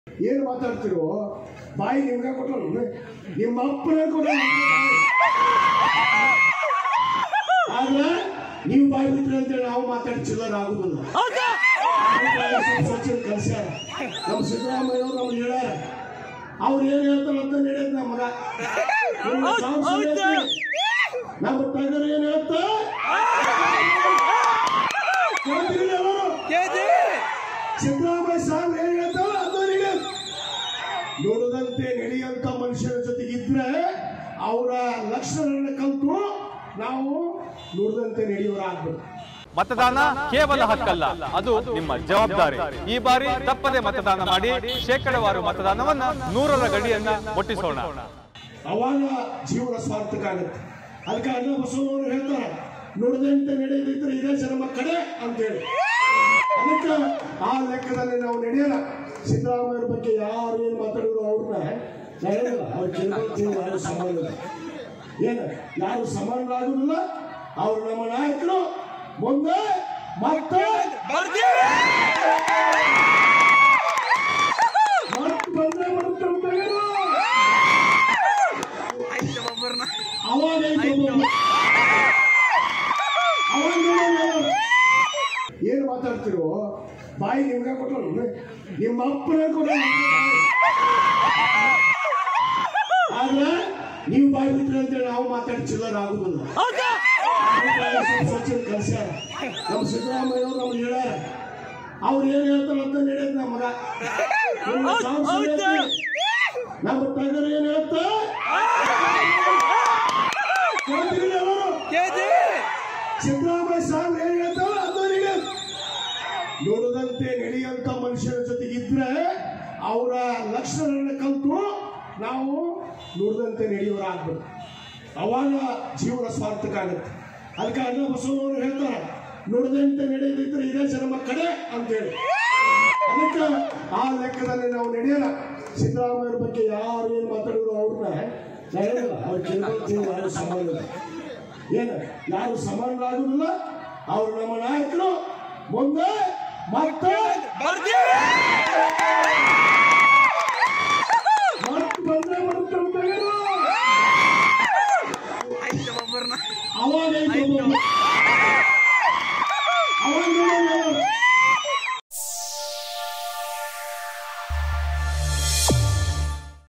ಏನು ಮಾತಾಡ್ತಿರೋ ಬಾಯಿ ನಿಮ್ಗೆ ಕೊಟ್ಟರು ನಿಮ್ಮ ಅಪ್ಪನೇ ಕೊಡ ಆದ್ರೆ ನೀವು ಬಾಯಿ ಬಿಟ್ರಿ ಅಂತೇಳಿ ನಾವು ಮಾತಾಡಿ ಚಿಲ್ಲರ್ ಆಗುದಿಲ್ಲ ಸಚಿನ್ ಕಲ್ಸ್ಯಾರ ನಮ್ಮ ಸಿದ್ದರಾಮಯ್ಯ ಅವ್ರು ನಮ್ಗೆ ಹೇಳ್ಯಾರ ಅವ್ರು ಏನ್ ಹೇಳ್ತಾರ ಅಂತ ನಡೆಯೋದು ನಮ್ಮ ಮಗ ನಿಮ್ಮ ಸಾಂಸದ ಐತಿ. ನಮ್ಮ ಟಗರ್ ಏನ್ ಹೇಳ್ತ ಕೇಳ್ತಿರಲಿಲ್ಲ ಅವರು? ಸಿದ್ದರಾಮಯ್ಯ ಸಾಹೇಬ್ ಏನ್ ಹೇಳ್ತಾರ ಅದು ನಡೆಯೋದು ನೋಡದಂತೆ ನಡೆಯುವಂತ ಮನುಷ್ಯರ ಜೊತೆಗಿದ್ರೆ ಅವರ ಲಕ್ಷಣಗಳನ್ನ ಕಲ್ತು ನಾವು ನೋಡದಂತೆ ನಡೆಯೋರಾಗ್ಬೇಕು ಮತದಾನ ಕೇವಲ ಹಕ್ಕಲ್ಲ ಅದು ನಿಮ್ಮ ಜವಾಬ್ದಾರಿ ಈ ಬಾರಿ ತಪ್ಪದೆ ಮತದಾನ ಮಾಡಿ ಶೇಕಡವಾರು ಮತದಾನವನ್ನ ನೂರರ ಗಡಿಯನ್ನ ಮುಟ್ಟಿಸೋಣ ಅವಾಗ ಜೀವನ ಸ್ವಾರ್ಥಕ್ಕಾಗತ್ತೆ ಅದಕ್ಕೆ ಅಣ್ಣ ಬಸವನವರು ಹೇಳ್ತಾರೆ ನುಡಿದಂತೆ ನಡೆಯದಿದ್ರೆ ಇದೇ ಜನ್ಮ ಕಡೆ ಅಂತೇಳಿ ಅದಕ್ಕೆ ಆ ಲೆಕ್ಕದಲ್ಲಿ ನಾವು ನಡೆಯೋಣ ಸಿದ್ದರಾಮಯ್ಯರ ಬಗ್ಗೆ ಯಾರು ಏನು ಮಾತಾಡಿದ್ರು ಅವ್ರನ್ನ ನಡೆಯಲ್ಲ ಅವ್ರು ಕೇಳ್ಕೊಳ್ತೀವಿ ಯಾರು ಸಮಾನ ಇಲ್ಲ ಏನು ಯಾರು ಸಮಾನರಾಗುದಿಲ್ಲ ಅವ್ರು ನಮ್ಮ ನಾಯಕರು ಮುಂದೆ ಮತ್ತೆ ಮತ್ತೆ ಬಂದ್ರೆ ಬರುತ್ತೆ ಅಂತ ಹೇಳು. ಅವಾಗ ಐತೆ ಒಬ್ಬೊಬ್ರು. ಅವಾಗ ನೋಡೋಣ. ಏನ್ ಮಾತಾಡ್ತಿರೋ ಬಾಯಿ ನಿಮ್ಗೆ ಕೊಟ್ಟರು ನಿಮ್ಮ ಅಪ್ಪನೇ ಕೊಡ ಆದ್ರೆ ನೀವು ಬಾಯಿ ಬಿಟ್ರಿ ಅಂತೇಳಿ ನಾವು ಮಾತಾಡಿ ಚಿಲ್ಲರ್ ಆಗುದಿಲ್ಲ ಸಚಿನ್ ಕಲ್ಸ್ಯಾರ ನಮ್ಮ ಸಿದ್ದರಾಮಯ್ಯ ಅವ್ರು ನಮ್ಗೆ ಹೇಳ್ಯಾರ ಅವ್ರು ಏನ್ ಹೇಳ್ತಾರ ಅಂತ ನಡೆಯೋದು ನಮ್ಮ ಮಗ ನಿಮ್ಮ ಸಾಂಸದ ಐತಿ. ನಮ್ಮ ಟಗರ್ ಏನ್ ಹೇಳ್ತ ಕೇಳ್ತಿರಲಿಲ್ಲ ಅವರು? ಸಿದ್ದರಾಮಯ್ಯ ಸಾಹೇಬ್ ಏನ್ ಹೇಳ್ತಾರ ಅದು ನಡೆಯೋದು ನೋಡದಂತೆ ನಡೆಯುವಂತ ಮನುಷ್ಯರ ಜೊತೆಗಿದ್ರೆ ಅವರ ಲಕ್ಷಣಗಳನ್ನ ಕಲ್ತು ನಾವು ನೋಡದಂತೆ ನಡೆಯೋರಾಗ್ಬೇಕು ಅವಾಗ ಜೀವನ ಸ್ವಾರ್ಥಕ್ಕಾಗತ್ತೆ ಅದಕ್ಕೆ ಅಣ್ಣ ಬಸವನವರು ಹೇಳ್ತಾರೆ ನೋಡದಂತೆ ನಡೆಯದಿದ್ರೆ ಇದೇ ಜನ್ಮ ಕಡೆ ಅಂತೇಳಿ ಅದಕ್ಕೆ ಆ ಲೆಕ್ಕದಲ್ಲಿ ನಾವು ನಡೆಯೋಣ ಸಿದ್ದರಾಮಯ್ಯರ ಬಗ್ಗೆ ಯಾರು ಏನು ಮಾತಾಡಿದ್ರು ಅವ್ರನ್ನ ನಡೆಯಲ್ಲ ಅವ್ರು ಕೇಳ್ಕೊಳ್ತೀವಿ ಯಾರು ಸಮಾನ ಇಲ್ಲ ಏನು ಯಾರು ಸಮಾನರಾಗುದಿಲ್ಲ ಅವ್ರು ನಮ್ಮ ನಾಯಕರು ಮುಂದೆ ಮತ್ತೆ